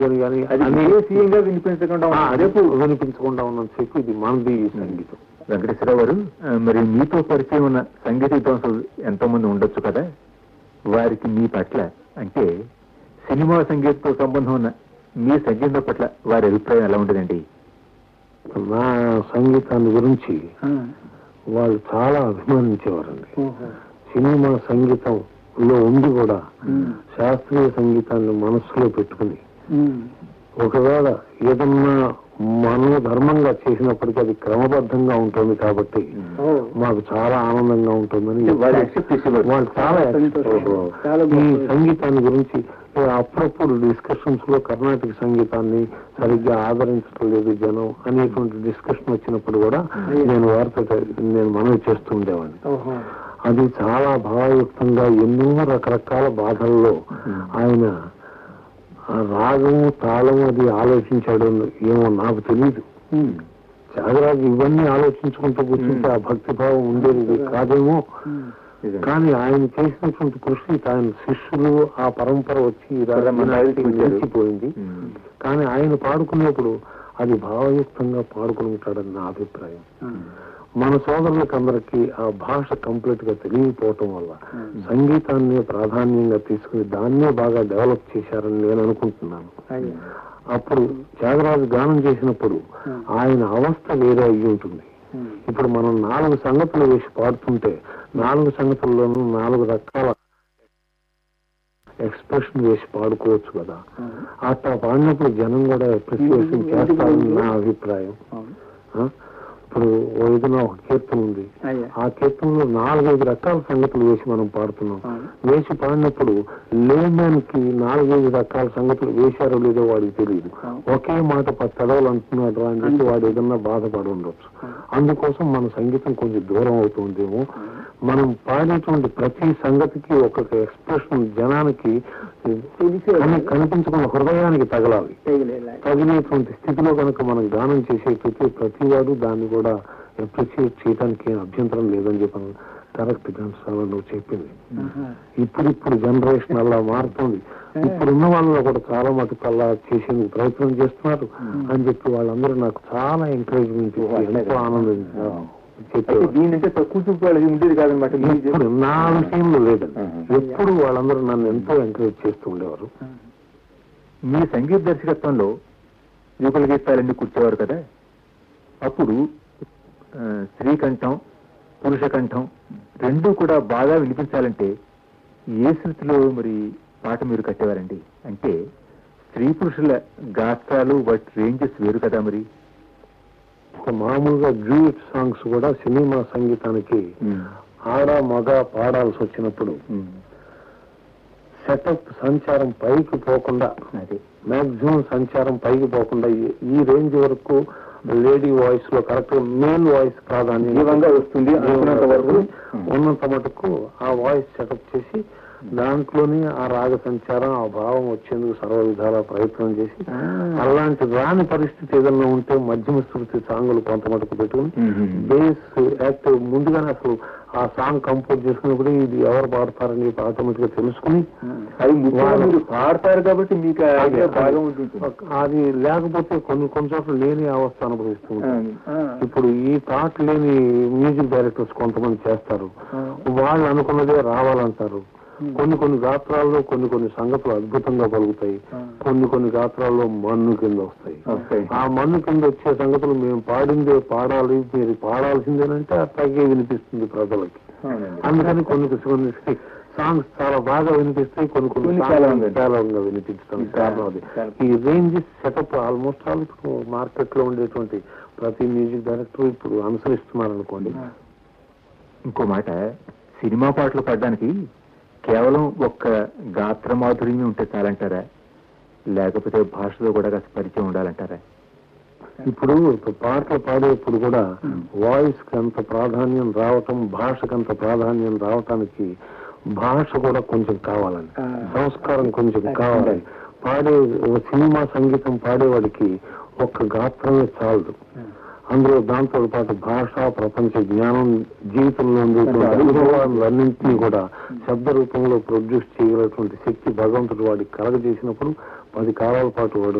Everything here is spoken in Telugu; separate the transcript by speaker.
Speaker 1: కానీ
Speaker 2: అది
Speaker 1: అన్ని
Speaker 2: దేశీయంగా వినిపించకుండా
Speaker 1: ఆ,
Speaker 2: ఉన్న
Speaker 1: రేపు వినిపించకుండా ఉన్నంత సేపు ఇది మనది ఈ సంగీతం
Speaker 2: వెంకటేశ్వరరావు గారు ఆ, మరి మీతో పరిచయం ఉన్న సంగీత విద్వాంసులు ఎంతో మంది ఉండొచ్చు కదా వారికి మీ పట్ల అంటే సినిమా సంగీతంతో సంబంధం ఉన్న మీ సంగీతం పట్ల వారి అభిప్రాయం ఎలా ఉండదండి
Speaker 1: నా సంగీతాన్ని గురించి వాళ్ళు చాలా అభిమానించేవారండి సినిమా సంగీతంలో ఉండి కూడా శాస్త్రీయ సంగీతాన్ని మనస్సులో పెట్టుకుని ఒకవేళ ఏదన్నా మనోధర్మంగా చేసినప్పటికీ అది క్రమబద్ధంగా ఉంటుంది కాబట్టి మాకు చాలా ఆనందంగా ఉంటుందని
Speaker 2: వాళ్ళు accept చేసేవారు.
Speaker 1: వాళ్ళు చాలా accept చేసేవారు. ఈ సంగీతాన్ని గురించి ఏ అప్పుడప్పుడు డిస్కషన్స్ లో కర్ణాటక సంగీతాన్ని సరిగ్గా ఆదరించడం లేదు జనం అనేటువంటి డిస్కషన్ వచ్చినప్పుడు కూడా నేను వారితో నేను మనవి చేస్తూ ఉండేవాడిని అది చాలా భావయుక్తంగా ఎన్నో రకరకాల బాధల్లో ఆయన ఆ రాగము తాళం అది ఆలోచించాడు ఏమో నాకు తెలియదు త్యాగరాజు ఇవన్నీ ఆలోచించుకుంటూ కూర్చుంటే ఆ భక్తిభావం ఉండేది కాదేమో కానీ ఆయన చేసినటువంటి కృషి ఆయన శిష్యులు ఆ పరంపర వచ్చి ఈ రాజకీయానికి నిలిచిపోయింది కానీ ఆయన పాడుకునేప్పుడు అది భావయుక్తంగా పాడుకుని ఉంటాడని నా అభిప్రాయం మన సోదరులకు అందరికీ ఆ భాష కంప్లీట్ గా తెలియకపోవటం వల్ల సంగీతాన్ని ప్రాధాన్యంగా తీసుకుని దాన్నే బాగా డెవలప్ చేశారని నేను అనుకుంటున్నాను అప్పుడు త్యాగరాజు గానం చేసినప్పుడు ఆయన అవస్థ వేరే అయ్యి ఉంటుంది ఇప్పుడు మనం నాలుగు సంగతులు వేసి పాడుతుంటే నాలుగు సంగతుల్లోనూ నాలుగు రకాల ఎక్స్ప్రెషన్ వేసి పాడుకోవచ్చు కదా అట్లా పాడినప్పుడు జనం కూడా అప్రిసియేషన్ చేస్తారని నా అభిప్రాయం ఆ? ఇప్పుడు ఓ ఏదైనా ఒక కీర్తన ఉంది ఆ కీర్తనలో నాలుగైదు రకాల సంగతులు వేసి మనం పాడుతున్నాం వేసి పాడినప్పుడు లేమన్ కి నాలుగైదు రకాల సంగతులు వేశారో లేదో వాడికి తెలియదు ఒకే మాట పది చదవలు అంటున్నాడు రా అని చెప్పి వాడు ఏదన్నా బాధపడి ఉండొచ్చు అందుకోసం మన సంగీతం కొంచెం దూరం అవుతుందేమో మనం పాడేటువంటి ప్రతి సంగతికి ఒక్కొక్క ఎక్స్ప్రెషన్ జనానికి కని- కనిపించకుండా హృదయానికి తగలాలి తగినటువంటి స్థితిలో కనుక మనం గానం చేసేటైతే ప్రతి వాడు దాన్ని కూడా అప్రిషియేట్ చేయడానికి ఏం అభ్యంతరం లేదని చెప్పి కరెక్ట్ ఘంటసాల నువ్వు చెప్పింది ఇప్పుడిప్పుడు జనరేషన్ అలా మారుతుంది ఇప్పుడు ఉన్న వాళ్ళలో కూడా చాలా మటుకు అలా చేసేందుకు ప్రయత్నం చేస్తున్నారు అని చెప్పి వాళ్ళందరూ నాకు చాలా ఎంకరేజ్మెంట్ ఎంతో ఆనందం చెప్పారు
Speaker 2: దీనంటే తక్కువ చూపు వాళ్ళకి ఉండేది కాదనమాట మీరు
Speaker 1: ఎప్పుడు నా విషయంలో లేదండి
Speaker 2: ఆహా.
Speaker 1: ఎప్పుడు వాళ్ళందరూ నన్ను ఎంతో ఎంకరేజ్ చేస్తూ ఉండేవారు
Speaker 2: మీ సంగీత దర్శకత్వంలో యుగల గీతాలన్నీ కూర్చోవారు కదా అప్పుడు ఆ, స్త్రీకంఠం పురుష కంఠం రెండూ కూడా బాగా వినిపించాలంటే ఏ శృతిలో మరి పాట మీరు కట్టేవారండి అంటే స్త్రీ పురుషుల గాత్రాలు వాటి రేంజెస్ వేరు కదా మరి
Speaker 1: ఒక మామూలుగా డ్యూట్ సాంగ్స్ కూడా సినిమా సంగీతానికి ఆడ మగ పాడాల్సి వచ్చినప్పుడు సెటప్ సంచారం పైకి పోకుండా
Speaker 2: అదే
Speaker 1: మాక్సిమం సంచారం పైకి పోకుండా ఈ- ఈ రేంజ్ వరకు లేడీ వాయిస్ లో కరెక్ట్ గా మేల్ వాయిస్ ప్రాధాన్యం
Speaker 2: జీవంగా వస్తుంది అనుకున్నంత వరకు
Speaker 1: ఉన్నంత మటుకు ఆ వాయిస్ సెటప్ చేసి దాంట్లోనే ఆ రాగ సంచారం ఆ భావం వచ్చేందుకు సర్వ విధాల ప్రయత్నం చేసి అలాంటి రాని పరిస్థితి ఏదన్నా ఉంటే మధ్యమ శృతి సాంగులు కొంత మటుకు పెట్టుకుని బేస్ యాక్టివ్ ముందుగానే అసలు ఆ సాంగ్ కంపోజ్ చేసుకున్నప్పుడు ఇది ఎవరు పాడతారని చెప్పి ఆటోమేటిక్ గా తెలుసుకుని
Speaker 2: అది ముఖ్యంగా మీరు పాడతారు కాబట్టి మీకు ఆ idea బాగా ఉంటుంది
Speaker 1: అది లేకపోతే కొన్ని కొన్ని చోట్ల లేని అవస్థ అనుభవిస్తూ ఉంటాం ఇప్పుడు ఈ థాట్ లేని మ్యూజిక్ డైరెక్టర్స్ కొంతమంది చేస్తారు వాళ్ళు అనుకున్నదే రావాలంటారు కొన్ని కొన్ని గాత్రాల్లో కొన్ని కొన్ని సంగతులు అద్భుతంగా పలుకుతాయి కొన్ని కొన్ని గాత్రాల్లో మన్ను కింద వస్తాయి
Speaker 2: వస్తాయి.
Speaker 1: ఆ మన్ను కింద వచ్చే సంగతులు మేము పాడిందే పాడాలి మీరు పాడాల్సిందేనంటే అట్లాగే వినిపిస్తుంది ప్రజలకి
Speaker 2: అవునండి.
Speaker 1: అందుకని కొన్ని కొన్ని సాంగ్స్ చాలా బాగా వినిపిస్తాయి కొన్ని కొన్ని
Speaker 2: కొన్ని
Speaker 1: songs
Speaker 2: చాలా ఉంది.
Speaker 1: విశాలంగా వినిపించడం కారణం అది
Speaker 2: చాలా.
Speaker 1: ఈ రేంజ్ సెటప్ ఆల్మోస్ట్ ఆల్ ఇప్పుడు మార్కెట్ లో ఉండేటువంటి ప్రతి మ్యూజిక్ డైరెక్టర్ ఇప్పుడు అనుసరిస్తున్నారు అనుకోండి
Speaker 2: ఇంకో మాట సినిమా పాటలు పాడడానికి కేవలం ఒక్క గాత్ర మాధుర్యం ఉంటే చాలంటారా లేకపోతే భాషలో కూడా కాస్త పరిచయం ఉండాలంటారా
Speaker 1: ఇప్పుడు పాటలు పాడేప్పుడు కూడా వాయిస్ కి అంత ప్రాధాన్యం రావటం భాషకు అంత ప్రాధాన్యం రావటానికి భాష కూడా కొంచెం కావాలండి సంస్కారం కొంచెం కావాలి పాడే ఓ సినిమా సంగీతం పాడేవాడికి ఒక్క గాత్రమే చాలదు అందులో దాంతో పాటు భాష ప్రపంచ జ్ఞానం జీవితంలో ఉండేటువంటి అనుభవాలన్నింటినీ కూడా శబ్ద రూపంలో ప్రొడ్యూస్ చేయగలటువంటి శక్తి భగవంతుడు వాడికి కలగజేసినప్పుడు పది కాలాల పాటు వాడు